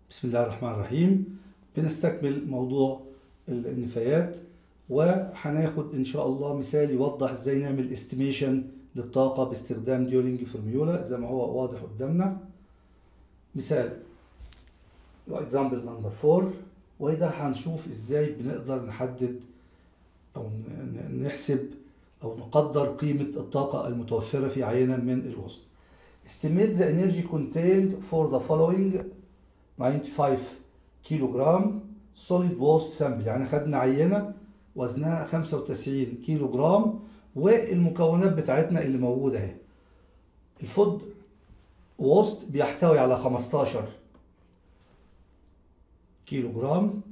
بسم الله الرحمن الرحيم بنستكمل موضوع النفايات وهناخد ان شاء الله مثال يوضح ازاي نعمل استيميشن للطاقة باستخدام ديورينج فورميولا زي ما هو واضح قدامنا مثال example نمبر 4 وده هنشوف ازاي بنقدر نحدد او ن- نحسب او نقدر قيمة الطاقة المتوفرة في عينة من الوسط estimate the energy contained for the following 95 كيلو جرام solid waste sample يعني خدنا عينة وزنها 95 كيلو جرام والمكونات بتاعتنا اللي موجودة اهي الفود ووست بيحتوي على 15 كيلو جرام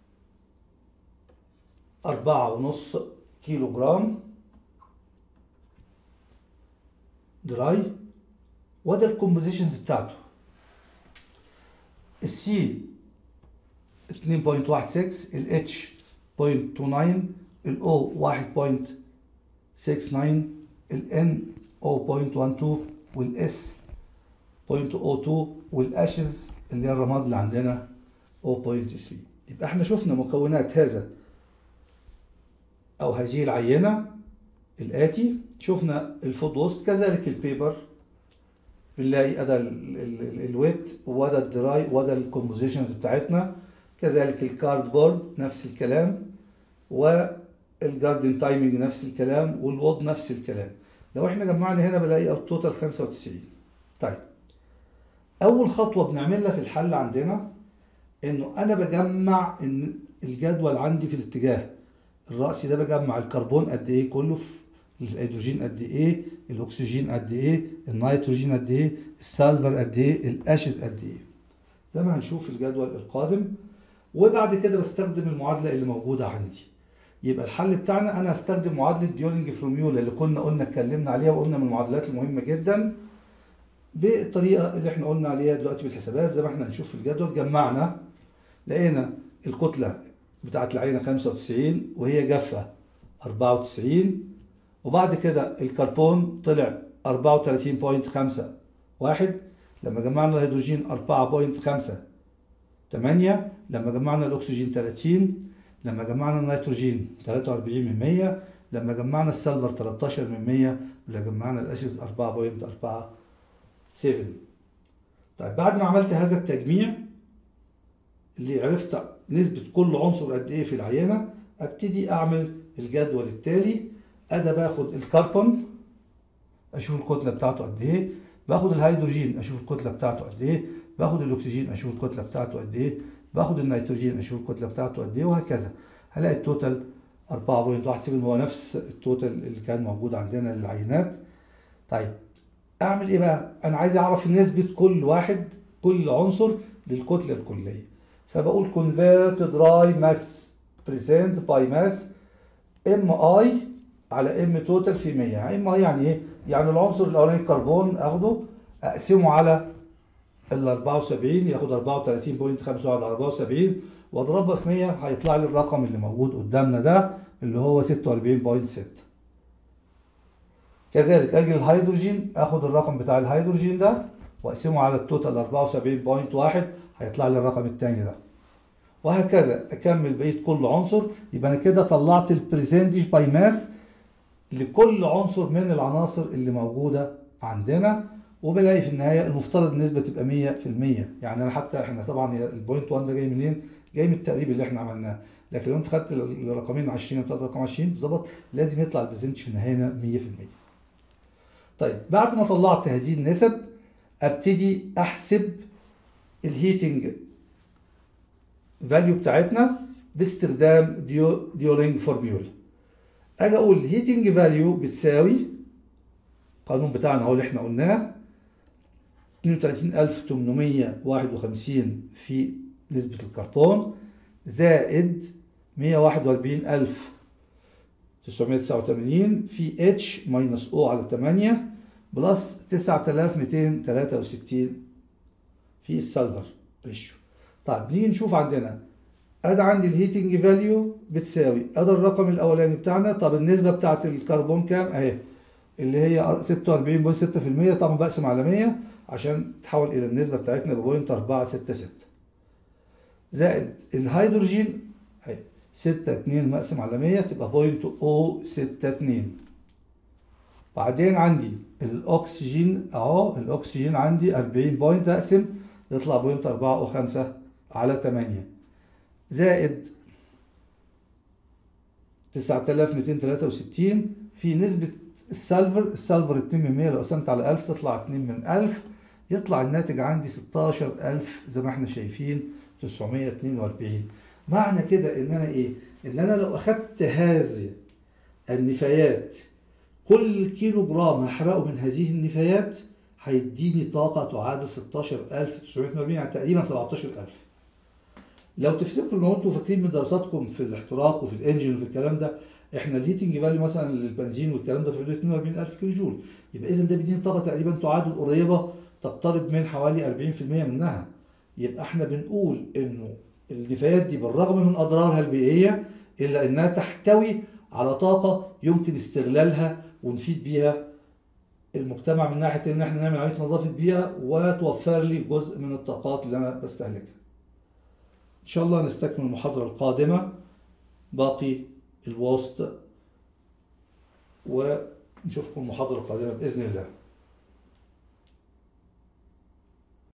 أربعة ونص كيلو جرام دراي وده الكومبوزيشنز بتاعته السي 2.16 الاتش 0.29 الاو 1.69 الان 0.12 والاس 0.02 والاشز اللي هي الرماد اللي عندنا 0.3 يبقى احنا شفنا مكونات هذا او هذه العينه الاتي شفنا الفود ووست كذلك البيبر بنلاقي ادا الويت وده الدراي وده الكومبوزيشنز بتاعتنا كذلك الكارد بورد نفس الكلام والجاردن تايمنج نفس الكلام والوود نفس الكلام لو احنا جمعنا هنا بلاقي التوتال 95 طيب اول خطوه بنعملها في الحل عندنا انه انا بجمع ان الجدول عندي في الاتجاه الرأسي ده بجمع الكربون قد ايه كله في الهيدروجين قد ايه الاكسجين قد ايه النيتروجين قد ايه السلفر قد ايه الاشز قد ايه زي ما هنشوف في الجدول القادم وبعد كده بستخدم المعادله اللي موجوده عندي يبقى الحل بتاعنا انا هستخدم معادله ديورنج فورميولا اللي كنا قلنا اتكلمنا عليها وقلنا من المعادلات المهمه جدا بالطريقه اللي احنا قلنا عليها دلوقتي بالحسابات زي ما احنا هنشوف في الجدول جمعنا لقينا الكتله بتاعت العينه 95 وهي جافه 94 وبعد كده الكربون طلع 34.51 لما جمعنا الهيدروجين 4.5 8 لما جمعنا الاكسجين 30 لما جمعنا النيتروجين 43 من 100 لما جمعنا السلفر 13 من 100 ولما جمعنا الاشز 4.47 طيب بعد ما عملت هذا التجميع اللي عرفت نسبة كل عنصر قد ايه في العينة ابتدي اعمل الجدول التالي انا باخد الكربون اشوف الكتلة بتاعته قد ايه باخد الهيدروجين اشوف الكتلة بتاعته قد ايه باخد الاكسجين اشوف الكتلة بتاعته قد ايه باخد النيتروجين اشوف الكتلة بتاعته قد ايه وهكذا هلاقي التوتال 4.17 هو نفس التوتال اللي كان موجود عندنا للعينات طيب اعمل ايه بقى انا عايز اعرف نسبة كل واحد كل عنصر للكتلة الكلية فبقول convert dry mass present by mass ام اي على ام توتال في 100 يعني ام اي يعني ايه يعني العنصر الاولاني الكربون اخده اقسمه على ال 74 ياخد 34.5 على 74 واضربها في 100 هيطلع لي الرقم اللي موجود قدامنا ده اللي هو 46.6 كذلك اجي الهيدروجين اخد الرقم بتاع الهيدروجين ده واقسمه على التوتال 74.1 هيطلع لي الرقم الثاني ده وهكذا اكمل بقيه كل عنصر يبقى انا كده طلعت البريسنتج باي ماس لكل عنصر من العناصر اللي موجوده عندنا وبلاقي في النهايه المفترض النسبه تبقى 100% يعني انا حتى احنا طبعا البوينت 1 ده جاي منين؟ جاي من التقريب اللي احنا عملناه لكن لو انت خدت الرقمين 20 و رقم 20 بالظبط لازم يطلع البرسنتج في النهايه 100% طيب بعد ما طلعت هذه النسب ابتدي احسب الهيتنج فاليو بتاعتنا باستخدام ديو ديورينج فورميولا اجي اقول الهيتنج فاليو بتساوي القانون بتاعنا هو اللي احنا قلناه 32851 في نسبة الكربون زائد 141989 في اتش ماينس او على 8 بلس 9263 في السلفر ريشيو طيب نيجي نشوف عندنا ادي عندي الهيتنج فاليو بتساوي ادي الرقم الاولاني بتاعنا طب النسبه بتاعت الكربون كام اهي اللي هي 46.6% طبعا بقسم على 100 عشان تحول الى النسبه بتاعتنا بوينت 466 زائد الهيدروجين اهي 6 2 مقسم على 100 تبقى بوينت او 6 2 بعدين عندي الاكسجين اهو الاكسجين عندي 40 بوينت اقسم يطلع بوينت 4 او 5 على 8 زائد 9263 في نسبة السلفر السلفر 2 من 100 لو قسمت على 1000 تطلع 2 من 1000 يطلع الناتج عندي 16000 زي ما احنا شايفين 942 معنى كده ان انا ايه ان انا لو اخدت هذه النفايات كل كيلو جرام هحرقه من هذه النفايات هيديني طاقة تعادل 16940 يعني تقريبا 17000 لو تفتكروا لو انتوا فاكرين من دراساتكم في الاحتراق وفي الانجن وفي الكلام ده احنا الهيتنج فاليو مثلا للبنزين والكلام ده في حدود 42000 كيلو جول يبقى اذا ده بيديني طاقه تقريبا تعادل قريبه تقترب من حوالي 40% منها يبقى احنا بنقول انه النفايات دي بالرغم من اضرارها البيئيه الا انها تحتوي على طاقه يمكن استغلالها ونفيد بيها المجتمع من ناحيه ان احنا نعمل عمليه نظافه بيئه وتوفر لي جزء من الطاقات اللي انا بستهلكها. ان شاء الله نستكمل المحاضره القادمه باقي الوسط ونشوفكم المحاضره القادمه باذن الله.